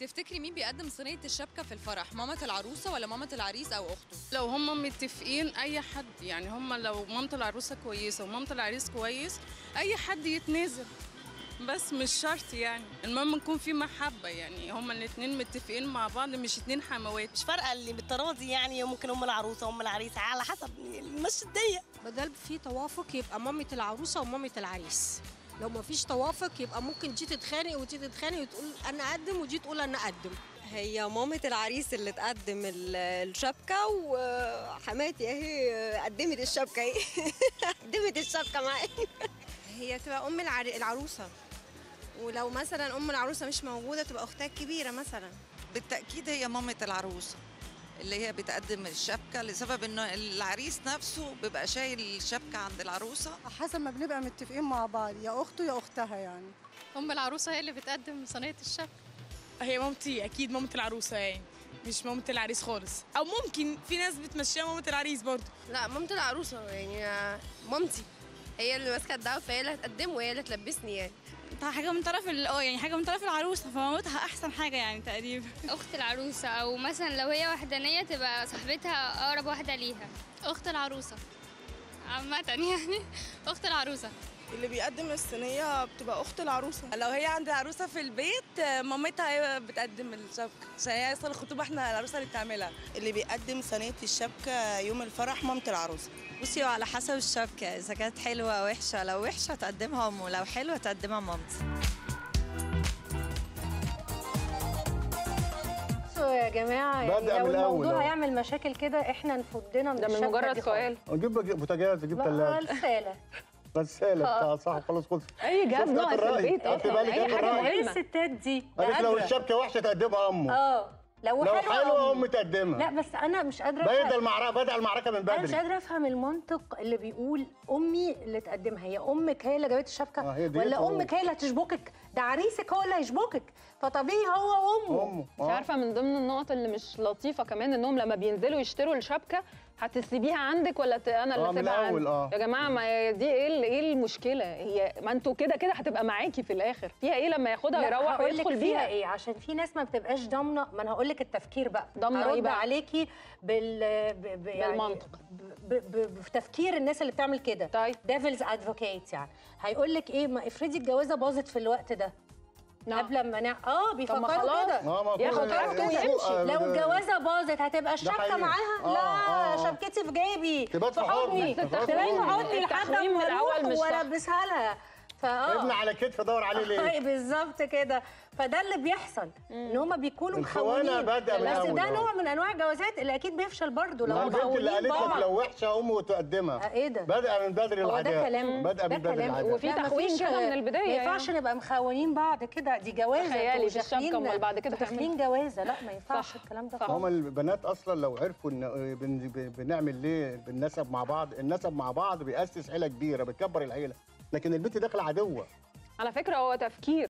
تفتكري مين بيقدم صينيه الشبكه في الفرح مامة العروسه ولا مامة العريس او اخته لو هم متفقين اي حد يعني هم لو مامة العروسه كويسه ومامة العريس كويس اي حد يتنازل بس مش شرط يعني المهم يكون في محبه يعني هما الاتنين متفقين مع بعض مش اتنين حموات مش فارقه اللي بالتراضي يعني ممكن ام العروسه وام العريس على حسب مش الديه بدل في توافق يبقى مامة العروسة ومامة العريس لو ما فيش توافق يبقى ممكن دي تتخانق ودي تتخانق وتقول انا اقدم ودي تقول انا اقدم هي مامة العريس اللي تقدم ال- الشبكة وحماتي اهي قدمت الشبكة اهي قدمت الشبكة معايا هي تبقى ام العر- العروسه ولو مثلا ام العروسه مش موجوده تبقى اختها الكبيره مثلا بالتأكيد هي مامة العروسة اللي هي بتقدم الشبكة لسبب انه العريس نفسه بيبقى شايل الشبكة عند العروسة حسب ما بنبقى متفقين مع بعض يا اخته يا اختها يعني ام العروسه هي اللي بتقدم صينيه الشبكه هي مامتي اكيد مامة العروسه يعني مش مامة العريس خالص او ممكن في ناس بتمشيها مامة العريس برضه لا مامة العروسه يعني آه، مامتي هي اللي ماسكه الدعوه فهي اللي هتقدمه وهي اللي تلبسني يعني حاجه من طرف ال- اه يعني حاجه من طرف العروسه فمامتها احسن حاجه يعني تقريبا اخت العروسه او مثلا لو هي وحدانيه تبقى صاحبتها اقرب واحده ليها اخت العروسه عامه يعني اخت العروسه اللي بيقدم الصينيه بتبقى اخت العروسه لو هي عند العروسه في البيت مامتها هي بتقدم الشبكه عشان هي اصلا الخطوبه احنا العروسه اللي بتعملها اللي بيقدم صينيه الشبكه يوم الفرح مامه العروسه بصي على حسب الشبكة إذا كانت حلوة أو وحشة لو وحشة تقدمها أمه لو حلوة تقدمها مامتي بصوا يا جماعة بدأ يعني لو من الأول الموضوع أهو. هيعمل مشاكل كده احنا نفضنا من ده من الشبكة مجرد دي خالص. سؤال اجيب بوتاجاز اجيب بقى ثلاجه رسالة غساله بتاع صح خلاص خلص اي جهاز شفت ناقص آخر رأي؟ البيت خدت اصلا بالك اي آخر حاجه رأي؟ ايه مهمه الستات دي قالت لو قادرة. الشبكه وحشه تقدمها امه اه لو, لو حلوة حلوه أم. ام تقدمها لا بس انا مش قادرة بدأ أفهم. المعركه بدأ المعركه من انا مش بدري قادره افهم المنطق اللي بيقول امي اللي تقدمها هي امك هي اللي جابت الشبكه آه، هي دي ولا هو. امك هي اللي هتشبكك ده عريسك هو اللي هيشبكك فطبيعي هو امه امه مش عارفه من ضمن النقط اللي مش لطيفه كمان انهم لما بينزلوا يشتروا الشبكه هتسيبيها عندك ولا ت... انا اللي آه، من اسيبها عندك الأول، آه. يا جماعه ما دي ايه ال- ايه المشكله هي ما انتوا كده كده هتبقى معاكي في الاخر فيها ايه لما ياخدها لا، ويروح هقول لك ويدخل فيها بيها ايه عشان في ناس ما بتبقاش ضامنه ما انا هقول لك التفكير بقى ضامنة هرد إيه بقى؟ عليكي بال ب... ب... يعني بالمنطق. ب... ب... ب... بتفكير الناس اللي بتعمل كده طيب. ديفلز ادفوكيت يعني هيقول لك ايه ما افرضي الجوازه باظت في الوقت ده نعم. قبل ما نع... اه طب ما بيفكروا خلاص كده آه، ما ياخد كل- راحته آه، ويمشي آه، لو ده- الجوازه باظت هتبقى الشبكه حقيقي. معاها آه، لا آه، آه. شبكتي في جيبي تبات في حضني حضني. تبات في حضني لحد التخوين ما من الأول اروح مش صح. والبسها لها فاه ابن على كتف دور عليه ليه أي بالظبط كده فده اللي بيحصل ان هم بيكونوا الخوانة مخونين بادئة من بس الأول، ده آه. نوع من انواع الجوازات اللي اكيد بيفشل برضه لو ما البنت اللي مخونين قالت لك بعض لو وحشه امه تقدمها آه، ايه ده؟ بدأ من بدري هو ده العداء كلام بدأ ده من بدري كلام العداء وفي لا، تخوين مفيش- كده من البداية ما ينفعش يعني. نبقى مخونين بعض كده دي جوازه تخيلي انتوا في الشبكة، داخلين- أمال بعد كده انتوا تعملي داخلين جوازه لا ما ينفعش صح، الكلام ده صح. خالص هما البنات اصلا لو عرفوا ان بن- ب- بنعمل ليه بالنسب مع بعض النسب مع بعض بيأسس عيله كبيره بتكبر العيله لكن البنت داخله عدوه على فكره هو تفكير